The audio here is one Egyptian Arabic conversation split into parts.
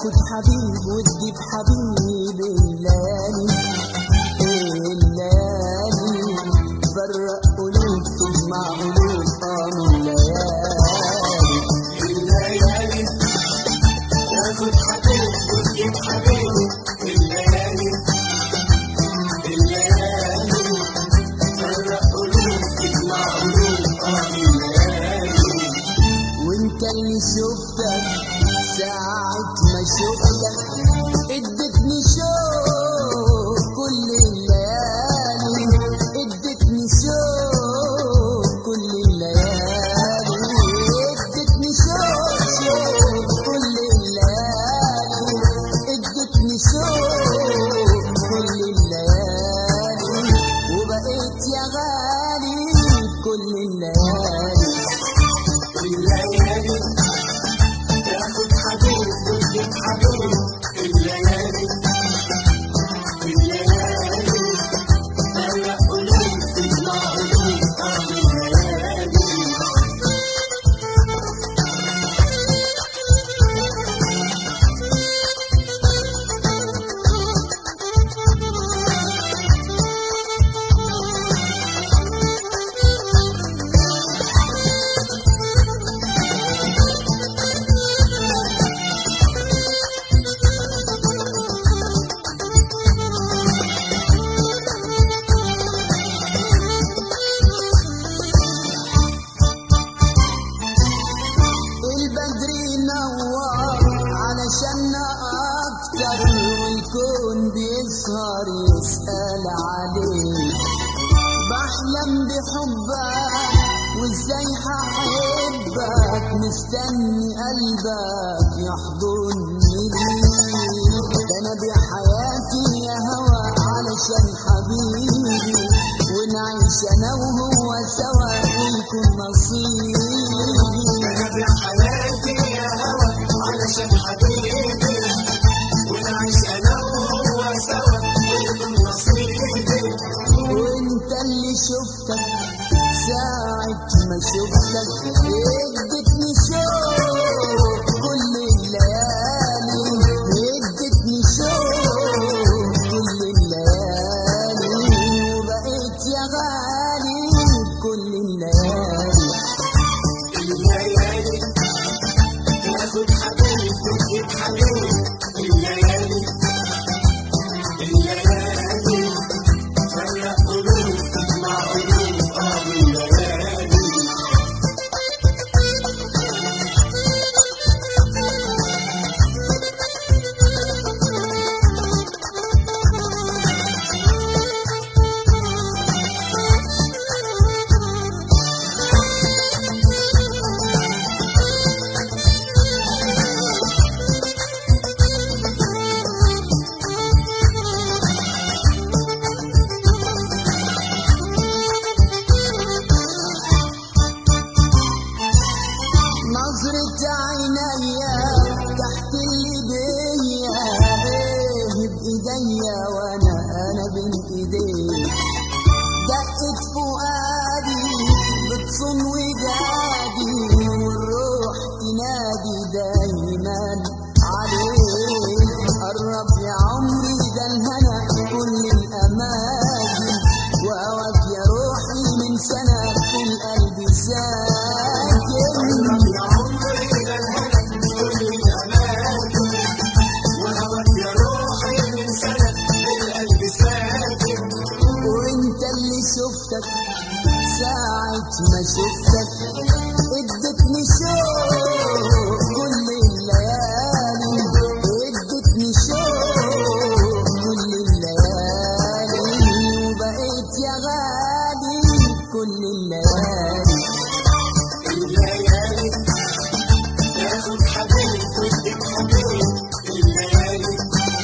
تاخد حبيب وتجيب حبيب الليالي الليالي فرق قلوب تجمع قلوب اه من ليالي الليالي تاخد حبيب وتجيب حبيب الليالي الليالي فرق قلوب تجمع قلوب اه الليالي وانت اللي شفتك ساعة ما شفتك ادتني شوق كل الليالي ادتني شوق كل الليالي ادتني شوق شوق كل الليالي ادتني شوق كل الليالي وبقيت يا غالي كل الليالي الليالي تاخد حبيب وتجيب حبيب الليالي الليالي فرق قلوب تجمع قلوب اه الليالي البدر نوار علشان اكتر والكون بيسهر يسأل عليك بحلم بحبك وازاي هحبك مستني قلبك يحضني ليك ده انا بحياتي يا هوا علشان حبيبي ونعيش انا وهو سوا ويكون نصيبي انا بحياتي يا هوى علشان حبيبي ونعيش انا وهو سوا ويكون نصيبي وانت اللي شفتك ساعة ما شفتك ادتني شوق كل الليالي ادتني شوق كل الليالي وبقيت يا غالي كل الليالي الليالي تاخد حبيب وتجيب حبيب الليالي الليالي فرق قلوب تجمع قلوب اه الليالي نظرة عينيا تحت الايديا ايه بايديا وانا انا بين ايديك دقت فؤادي بتصون ودادي والروح تنادي دايما عليك قرب يا عمري ده الهنا كل الاماكن وهواك يا روحي من سنة في القلب ساكن يا عمري ده الهنا كل الاماكن وهواك يا روحي من سنه القلب ساكن وانت اللي شفتك ساعة ما شفتك ادتني شوق كل الليالي ادتني شوق كل الليالي وبقيت يا غالي كل الليالي الليالي تاخد حبيب وتجيب حبيب الليالي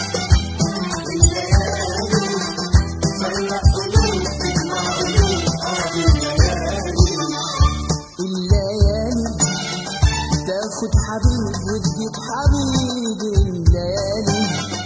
الليالي فرق قلوب تجمع قلوب اه الليالي الليالي تاخد حبيب وتجيب حبيب الليالي